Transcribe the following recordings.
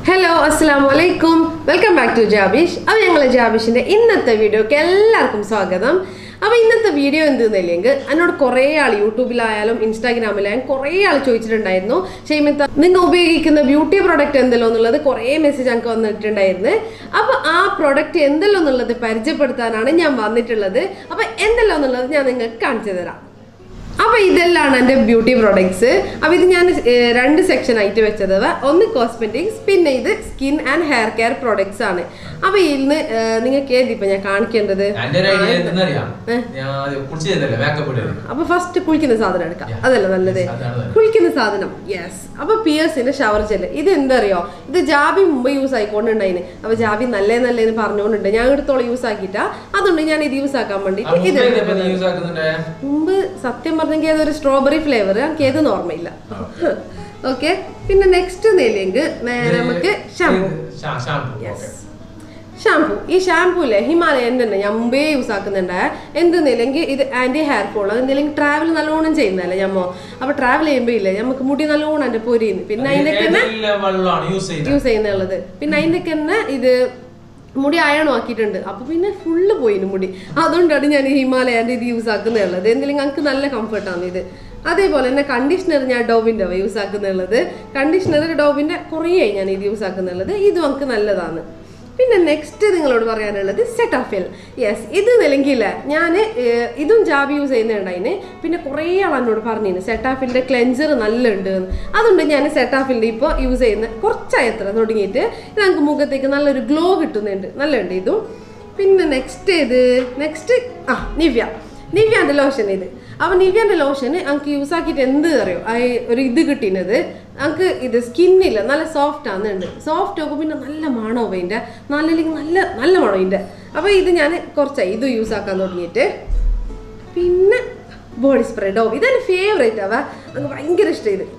Hello അസ്സാം വലൈക്കും welcome back to ജാബിഷ് അപ്പോൾ ഞങ്ങൾ ജാബിഷിൻ്റെ ഇന്നത്തെ വീഡിയോക്ക് എല്ലാവർക്കും സ്വാഗതം അപ്പോൾ ഇന്നത്തെ വീഡിയോ എന്തെന്നില്ലെങ്കിൽ എന്നോട് കുറേ ആൾ യൂട്യൂബിലായാലും ഇൻസ്റ്റാഗ്രാമിലായാലും കുറേ ആൾ ചോദിച്ചിട്ടുണ്ടായിരുന്നു ഷെയ്മിത്ത നിങ്ങൾ ഉപയോഗിക്കുന്ന ബ്യൂട്ടി പ്രോഡക്റ്റ് എന്തെല്ലോ എന്നുള്ളത് കുറേ മെസ്സേജ് ഞങ്ങൾക്ക് വന്നിട്ടുണ്ടായിരുന്നു അപ്പോൾ ആ പ്രോഡക്റ്റ് എന്തെല്ലോ എന്നുള്ളത് പരിചയപ്പെടുത്താനാണ് ഞാൻ വന്നിട്ടുള്ളത് അപ്പോൾ എന്തെല്ലോ എന്നുള്ളത് ഞാൻ നിങ്ങൾക്ക് കാണിച്ചു തരാം അപ്പൊ ഇതെല്ലാം എൻ്റെ ബ്യൂട്ടി പ്രോഡക്ട്സ് അപ്പൊ ഇത് ഞാൻ ഏർ, രണ്ട് സെക്ഷൻ ആയിട്ട് വെച്ചത് ഒന്ന് കോസ്മെറ്റിക്സ് പിന്നെ ഇത് skin and hair care products ആണ് അപ്പൊ ഇന്ന് നിങ്ങൾക്ക് ഏത് ഇപ്പൊ ഞാൻ കാണിക്കേണ്ടത് എന്റെ ഒരു ഐഡിയ എന്തെന്നറിയാം ഞാൻ അത് കുറിച്ച് ചെയ്തല്ലേ മേക്കപ്പ് ഇടല് അപ്പൊ ഫസ്റ്റ് കുളിക്കുന്ന സാധനം എടുക്കാം Yeah. അതല്ല നല്ലത് Yes, അതാണ് നല്ലത്. കുളിക്കുന്ന സാധനം യെസ് അപ്പൊ പിയേഴ്സിന്റെ ഷവർ ജെല്ല് ഇത് എന്തറിയോ ഇത് ജാബി മുമ്പ് യൂസ് ആയിക്കൊണ്ടുണ്ടായിന് അപ്പൊ ജാബി നല്ലേ നല്ലേന്ന് പറഞ്ഞുകൊണ്ടുണ്ട് ഞാൻ എടുത്തോളം യൂസ് ആക്കിയിട്ടാ അതുകൊണ്ട് ഞാൻ ഇത് യൂസ് ആക്കാൻ വേണ്ടിട്ട് ഇത് എടുക്കുന്നത്. യൂസ് ആക്കുന്നുണ്ടേ മുമ്പ് സത്യം പറഞ്ഞെങ്കിൽ അതൊരു സ്ട്രോബെറി ഫ്ലേവർ എനിക്ക് ഏത് ഓർമ്മയില്ല ഓക്കെ പിന്നെ നെക്സ്റ്റ് നെല്ലിങ്ക് നേരെ നമുക്ക് ഷാമ്പു ഷാമ്പു യെസ് ഷാമ്പു ഈ ഷാമ്പു ഇല്ലേ ഹിമാലയൻ തന്നെ ഞാൻ മുമ്പേ യൂസ് ആക്കുന്നുണ്ട് എന്തെന്നില്ലെങ്കിൽ ഇത് ആന്റി ഹെയർ ഫോൾ എന്തെങ്കിലും ട്രാവൽ നല്ലോണം ചെയ്യുന്നതല്ലേ ഞമ്മോ അപ്പൊ ട്രാവൽ ചെയ്യുമ്പോ ഇല്ലേ നമുക്ക് മുടി നല്ലോണം എൻ്റെ പൊരിയുന്നു പിന്നെ അതിന്റെ തന്നെ വെള്ളമാണ് യൂസ് ചെയ്യുന്നത് യൂസ് ചെയ്യുന്നുള്ളത് പിന്നെ അതിന്റെ തന്നെ ഇത് മുടി അയണോ ആക്കിയിട്ടുണ്ട് അപ്പൊ പിന്നെ ഫുള്ള് പോയിന് മുടി അതുകൊണ്ടാണ് ഞാൻ ഈ ഹിമാലയന്റെ ഇത് യൂസ് ആക്കുന്നുള്ളത് എന്തെങ്കിലും ഞങ്ങൾക്ക് നല്ല കംഫർട്ടാണ് ഇത് അതേപോലെ തന്നെ കണ്ടീഷണർ ഞാൻ ഡോവിൻ്റെ യൂസ് ആക്കുന്നുള്ളത് കണ്ടീഷണർ ഡോവിൻ്റെ കുറേ ആയി ഞാൻ ഇത് യൂസ് ആക്കുന്നുള്ളത് ഇത് നമുക്ക് നല്ലതാണ് പിന്നെ നെക്സ്റ്റ് നിങ്ങളോട് പറയാനുള്ളത് സെറ്റാഫിൽ യെസ് ഇത് നിലങ്കില്ല ഞാൻ ഇതും ജാബ് യൂസ് ചെയ്യുന്നുണ്ടായിന് പിന്നെ കുറേ ആൾ എന്നോട് പറഞ്ഞിന് സെറ്റാഫിലിൻ്റെ ക്ലെൻസർ നല്ല ഉണ്ട് എന്ന് അതുകൊണ്ട് ഞാൻ സെറ്റാഫിലിൻ്റെ ഇപ്പോൾ യൂസ് ചെയ്യുന്ന കുറച്ചായി എത്ര തുടങ്ങിയിട്ട് ഇത് നമുക്ക് മുഖത്തേക്ക് നല്ലൊരു ഗ്ലോ കിട്ടുന്നുണ്ട് നല്ലുണ്ട് ഇതും പിന്നെ നെക്സ്റ്റ് ഇത് നെക്സ്റ്റ് ആ നിവ്യ നിവ്യാൻ്റെ ലോഷൻ ഇത് അപ്പോൾ നിവ്യാൻ്റെ ലോഷൻ നമുക്ക് യൂസ് ആക്കിയിട്ട് എന്ത് അറിയോ ആ ഒരു ഇത് കിട്ടിയത് നമുക്ക് ഇത് സ്കിന്നില്ല നല്ല സോഫ്റ്റ് ആകുന്നുണ്ട് സോഫ്റ്റ് ആകുമ്പോൾ പിന്നെ നല്ല മണവും അതിൻ്റെ നല്ല നല്ല നല്ല മണം ഇതിൻ്റെ അപ്പോൾ ഇത് ഞാൻ കുറച്ചായി ഇത് യൂസ് ആക്കാൻ തുടങ്ങിയിട്ട് പിന്നെ ബോഡി സ്പ്രേ ഡോവ് ഇതെൻ്റെ ഫേവറേറ്റ് ആവാ നമുക്ക് ഭയങ്കര ഇഷ്ടം ഇത്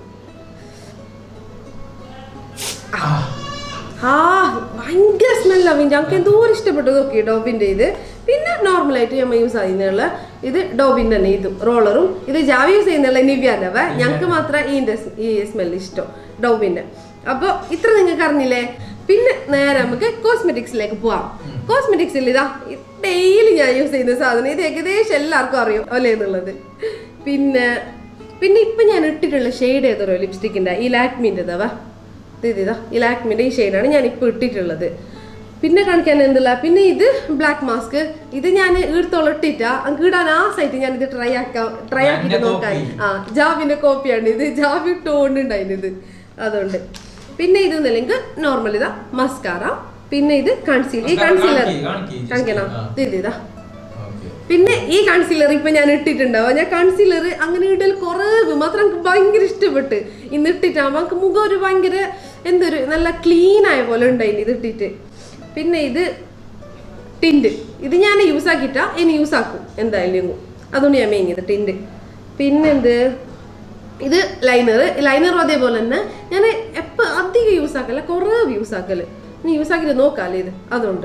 ആ ഭയങ്കര സ്മെല്ലാവും ഞങ്ങൾക്ക് എന്തോരം ഇഷ്ടപ്പെട്ടു നോക്കി ഡോബിൻ്റെ ഇത് പിന്നെ നോർമലായിട്ട് നമ്മൾ യൂസ് ചെയ്യുന്നുള്ള ഇത് ഡോബിൻ്റെ തന്നെ ഇതും റോളറും ഇത് ജാവി യൂസ് ചെയ്യുന്നുള്ള നിവ്യാൻ്റെ അവ ഞങ്ങൾക്ക് മാത്രം ഇതിൻ്റെ ഈ സ്മെൽ ഇഷ്ടം ഡോബിൻ്റെ അപ്പോൾ ഇത്ര നിങ്ങൾക്ക് അറിഞ്ഞില്ലേ പിന്നെ നേരെ നമുക്ക് കോസ്മെറ്റിക്സിലേക്ക് പോവാം കോസ്മെറ്റിക്സിൽ ഇതാ ഡെയിലി ഞാൻ യൂസ് ചെയ്യുന്ന സാധനം ഇത് ഏകദേശം എല്ലാവർക്കും അറിയും അല്ലേ എന്നുള്ളത് പിന്നെ പിന്നെ ഇപ്പം ഞാൻ ഇട്ടിട്ടുള്ള ഷെയ്ഡ് ഏതോ ലിപ്സ്റ്റിക്കിൻ്റെ ഈ ലാക്മിൻ്റെതാവാ ഇത് ഇതാ ഈ ലാക്മിൻ്റെ ഈ ഷെയ്ഡാണ് ഞാൻ ഇപ്പോൾ ഇട്ടിട്ടുള്ളത് പിന്നെ കാണിക്കാൻ എന്തില്ല പിന്നെ ഇത് ബ്ലാക്ക് മാസ്ക് ഇത് ഞാൻ ഈടത്തോളം ഇട്ടിട്ടാ അങ്ങ് ഇടാൻ ആ സൈറ്റ് ഞാൻ ഇത് ട്രൈ ആക്കാം ട്രൈ ആക്കിയിട്ട് എന്റെ നോക്കാൻ copy. ആ ജാബിന്റെ കോപ്പിയാണ് ഇത് ജാബി ഇട്ടുകൊണ്ടുണ്ടായിരുന്നു ഇത് അതുകൊണ്ട് പിന്നെ ഇത് നിലങ്ക് നോർമൽ ഇതാ മസ്കാറ പിന്നെ ഇത് കൺസീലർ ഈ Mascara കൺസീലർ കാണിക്ക്, കാണിക്ക് just. കാണിക്കണം ആ. ഇത് ഇതാ ഓക്കെ പിന്നെ ഈ കൺസീലർ ഇപ്പൊ ഞാൻ ഇട്ടിട്ടുണ്ടാവും ഞാൻ കൺസീലർ അങ്ങനെ ഇടൽ കുറവ് മാത്രം എനിക്ക് ഭയങ്കര ഇഷ്ടപ്പെട്ട് ഇന്ന് ഇട്ടിട്ടാകുമ്പോൾ നമുക്ക് മുഖം ഒരു ഭയങ്കര എന്തൊരു നല്ല ക്ലീൻ ആയ പോലെ ഉണ്ടായിന് ഇത് ഇട്ടിട്ട് പിന്നെ ഇത് ടിൻഡ് ഇത് ഞാൻ യൂസ് ആക്കിയിട്ടാ ഇനി യൂസ് ആക്കും എന്തായാലും അതുകൊണ്ട് ഞാൻ മേങ്ങിയത് ടിൻഡ് പിന്നെന്ത് ഇത് ലൈനർ ലൈനറും അതേപോലെ തന്നെ ഞാൻ എപ്പോൾ അധികം യൂസ് ആക്കല്ല കുറവ് യൂസ് ആക്കല് ഇനി യൂസ് ആക്കിയിട്ട് നോക്കാല്ലേ ഇത് അതുകൊണ്ട്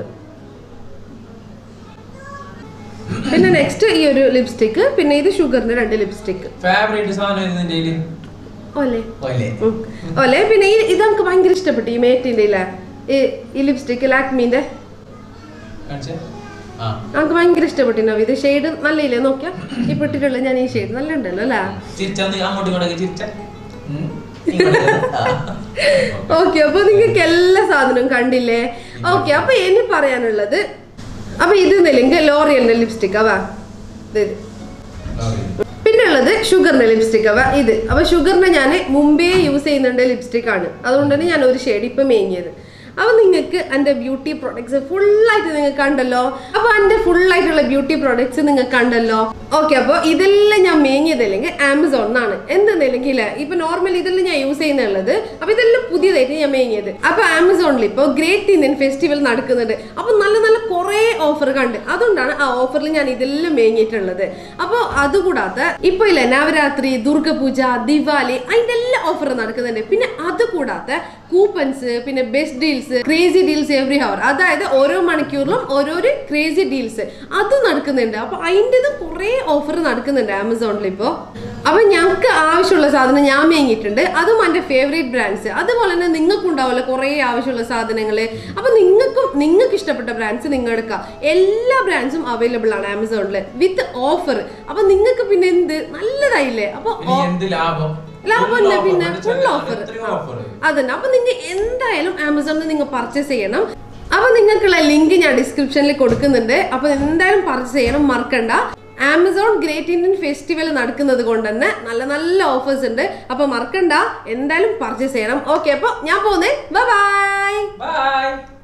പിന്നെ നെക്സ്റ്റ് ഈ ഒരു ലിപ്സ്റ്റിക്ക് പിന്നെ ഇത് ഷുഗറിന്റെ രണ്ട് ലിപ്സ്റ്റിക്ക് ഫേവറേറ്റ് സാധനം ഏത് നിന്റെ കയ്യില്? ഓലെ ഓയിലേ. ഉം. ഓലെ പിന്നെ ഈ ഇത് നമുക്ക് ഭയങ്കര ഇഷ്ടപ്പെട്ടു ഈ മേറ്റിന്റെ ഇല്ല ഈ ഈ ലിപ്സ്റ്റിക്ക് ലാക്മീന്റെ കാണിച്ചേ? ആ. നമുക്ക് ഭയങ്കര ഇഷ്ടപ്പെട്ടിട്ടുണ്ടാവും ഇത് ഷെയ്ഡ് നല്ല ഇല്ലേ നോക്കിയാ ഇപ്പൊ ഇട്ടിട്ടുള്ള ഞാൻ ഈ ഷെയ്ഡ് നല്ല ഉണ്ടല്ലോ അല്ലേ ചിരിച്ചാ നീ അങ്ങോട്ടും ഇങ്ങോട്ടൊക്കെ ചിരിച്ചാ? ഉം. ഇങ്ങോട്ട്. ആ. ഓക്കെ അപ്പൊ നിങ്ങൾക്ക് എല്ലാ സാധനവും കണ്ടില്ലേ ഓക്കെ അപ്പൊ ഇനി പറയാനുള്ളത് അപ്പൊ ഇത് നില്ലെങ്കിൽ ലോറിയലിന്റെ ലിപ്സ്റ്റിക് അവ ഇത് ഇത്. ഓക്കേ. പിന്നെ ഉള്ളത് ഷുഗറിന്റെ ലിപ്സ്റ്റിക് അവ ഇത് അപ്പൊ ഷുഗറിന്റെ ഞാൻ മുമ്പേ യൂസ് ചെയ്യുന്നുണ്ട് ലിപ്സ്റ്റിക് ആണ് അതുകൊണ്ട് തന്നെ ഞാൻ ഒരു ഷെയ്ഡ് ഇപ്പൊ മേങ്ങിയത് അപ്പൊ നിങ്ങൾക്ക് എൻ്റെ ബ്യൂട്ടി പ്രോഡക്ട്സ് ഫുള്ളായിട്ട് നിങ്ങൾക്ക് കണ്ടല്ലോ അപ്പൊ എൻ്റെ ഫുള്ളായിട്ടുള്ള ബ്യൂട്ടി പ്രോഡക്ട്സ് നിങ്ങൾക്ക് കണ്ടല്ലോ ഓക്കെ അപ്പോൾ ഇതെല്ലാം ഞാൻ മേങ്ങിയതല്ലെങ്കിൽ ആമസോണിനാണ് എന്തെന്നില്ലെങ്കിൽ ഇപ്പൊ നോർമലി ഇതെല്ലാം ഞാൻ യൂസ് ചെയ്യുന്നുള്ളത് അപ്പൊ ഇതെല്ലാം പുതിയതായിട്ട് ഞാൻ മേങ്ങിയത് അപ്പൊ ആമസോണിൽ ഇപ്പോൾ ഗ്രേറ്റ് ഇന്ത്യൻ ഫെസ്റ്റിവൽ നടക്കുന്നുണ്ട് അപ്പൊ നല്ല നല്ല കുറേ ഓഫർ കണ്ട് അതുകൊണ്ടാണ് ആ ഓഫറിൽ ഞാൻ ഇതെല്ലാം മേങ്ങിയിട്ടുള്ളത് അപ്പോൾ അതുകൂടാതെ ഇപ്പൊ ഇല്ല നവരാത്രി ദുർഗപൂജ ദിവാലി അതിന്റെ എല്ലാ ഓഫർ നടക്കുന്നുണ്ട് പിന്നെ അതുകൂടാതെ കൂപ്പൺസ് പിന്നെ best deals crazy deals every hour അതായത് ഓരോ മണിക്കൂറിലും ഓരോരോ ക്രേസി ഡീൽസ് അത് നടക്കുന്നുണ്ട് അപ്പൊ അതിൻ്റെതും കുറേ ഓഫർ നടക്കുന്നുണ്ട് ആമസോണിൽ ഇപ്പോൾ അപ്പൊ ഞങ്ങൾക്ക് ആവശ്യമുള്ള സാധനം ഞാൻ മേങ്ങിയിട്ടുണ്ട് അതും എൻ്റെ ഫേവറേറ്റ് ബ്രാൻഡ്സ് അതുപോലെ തന്നെ നിങ്ങൾക്കും ഉണ്ടാവില്ല കുറേ ആവശ്യമുള്ള സാധനങ്ങൾ അപ്പൊ നിങ്ങൾക്കും നിങ്ങൾക്ക് ഇഷ്ടപ്പെട്ട ബ്രാൻഡ്സ് നിങ്ങൾ എടുക്കുക എല്ലാ ബ്രാൻഡ്സും അവൈലബിൾ ആണ് ആമസോണിൽ വിത്ത് ഓഫർ അപ്പൊ നിങ്ങൾക്ക് പിന്നെ എന്ത് നല്ലതായില്ലേ അപ്പൊ ഇനി എന്ത് ലാഭം ലാഭമല്ല Full offer പിന്നെ എന്ന് ഫുൾ വെച്ചാൽ ഓഫർ എത്രയോ offer. അതന്നെ അപ്പൊ നിങ്ങൾ എന്തായാലും ആമസോണിൽ നിങ്ങൾ പർച്ചേസ് ചെയ്യണം അപ്പൊ നിങ്ങൾക്കുള്ള ലിങ്ക് ഞാൻ ഡിസ്ക്രിപ്ഷനിൽ കൊടുക്കുന്നുണ്ട് അപ്പൊ എന്തായാലും പർച്ചേസ് ചെയ്യണം മറക്കണ്ട ആമസോൺ ഗ്രേറ്റ് ഇന്ത്യൻ ഫെസ്റ്റിവൽ നടക്കുന്നത് കൊണ്ട് തന്നെ നല്ല നല്ല ഓഫേഴ്സ് ഉണ്ട് അപ്പൊ മറക്കണ്ട എന്തായാലും പർച്ചേസ് ചെയ്യണം ഓക്കെ അപ്പൊ ഞാൻ പോകുന്നേ ബൈ Bye.